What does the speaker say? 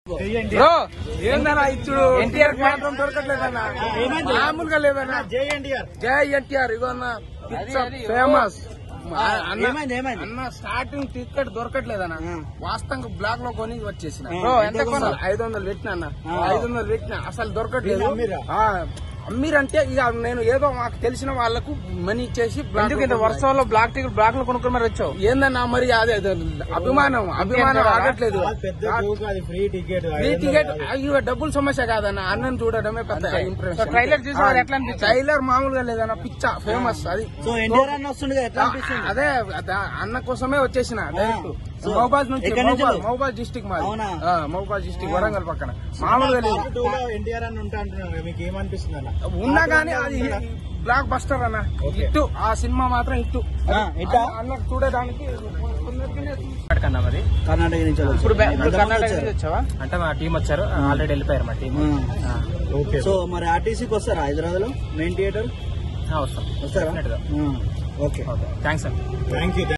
Bro ఏందన్నా ఇచ్చుడు ఎన్టీఆర్ మాత్రం దొరకట్లేదన్నా మామూలుగా లేదన్నా జై ఎన్టీఆర్ జై ఎన్టీఆర్ ఇగోన్నా ఫేమస్ ఏమైంది, ఏమైంది? అన్న స్టార్టింగ్ టికెట్ దొరకట్లేదన్న ఆ. వాస్తవంగా బ్లాక్ లో కొని వచ్చేసిన ఆ, బ్రో, ఎంత ఎంత కొన్నావు? ఐదు వందలు పెట్టిన అన్న ఆ. ఐదు వందలు పెట్టిన అసలు దొరకట్లేదు మీరు అమ్మిర్రా? ఆ, అమ్మిరంటే ఇక నేను ఏదో మాకు తెలిసిన వాళ్ళకు మనీ ఇచ్చేసి బ్లాక్ ఎందుకు లో ఇంత కొన్నాను. వర్షంలో బ్లాక్ టికెట్ బ్లాక్ లో కొనుక్కుని మరి వచ్చావు ఏందన్నా మరి అదే అదే అభిమానం అభిమానం కదా? ఆగట్లేదు పెద్ద జోక్ అది ఫ్రీ టికెట్ ఫ్రీ టికెట్ అయ్యో డబ్బుల సమస్య కాదన్న అన్నం చూడడమే పెద్ద సో ఇంప్రెషన్ ట్రైలర్ చూసి మరి ఎట్లా అనిపించింది ట్రైలర్ మామూలుగా లేదన్న పిచ్చ ఫేమస్ అది సో ఎన్టీఆర్ అన్న వస్తుండగా ఎట్లా ఆ, అనిపిస్తుంది అదే అదే అన్న కోసమే వచ్చేసిన డైరెక్ట్ సో మహబాద్ నుంచి ఎక్కడి నుంచి? మహబాద్ మహబాద్ డిస్టిక్ మాది అవునా? ఆ, మహబాద్ డిస్టిక్ వరంగల్ పక్కన మామూలుగా లేదు పార్ట్ టూ లో ఎన్టీఆర్ అన్న ఉంటా అంటున్నారు కదా, మీకు ఏమనిపిస్తుంది అన్న ఉన్నా గానీ అది బ్లాక్ బస్టర్ అన్న ఓకే. ఇట్టు ఆ సినిమా మాత్రం ఇట్టు ఆ, ఇట్టా? అన్నకు చూడడానికి కొందరికి కన్నా మరి కర్ణాటక నుంచి వచ్చారు. ఇప్పుడు బ్యా- ఇప్పుడు ఎంతమంది కర్ణాటక వచ్చారు? నుంచి వచ్చావా అంటే మా టీం వచ్చారు ఆల్రెడీ వెళ్ళిపోయారు మా టీం ఆ. సో మరి ఆర్టీసీకి వస్తారా హైదరాబాద్ లో మెయిన్ థియేటర్ వస్తాం వస్తారా Definitely గా. ఆ, ఓకే ఓకే థ్యాంక్స్ అండి థ్యాంక్ యూ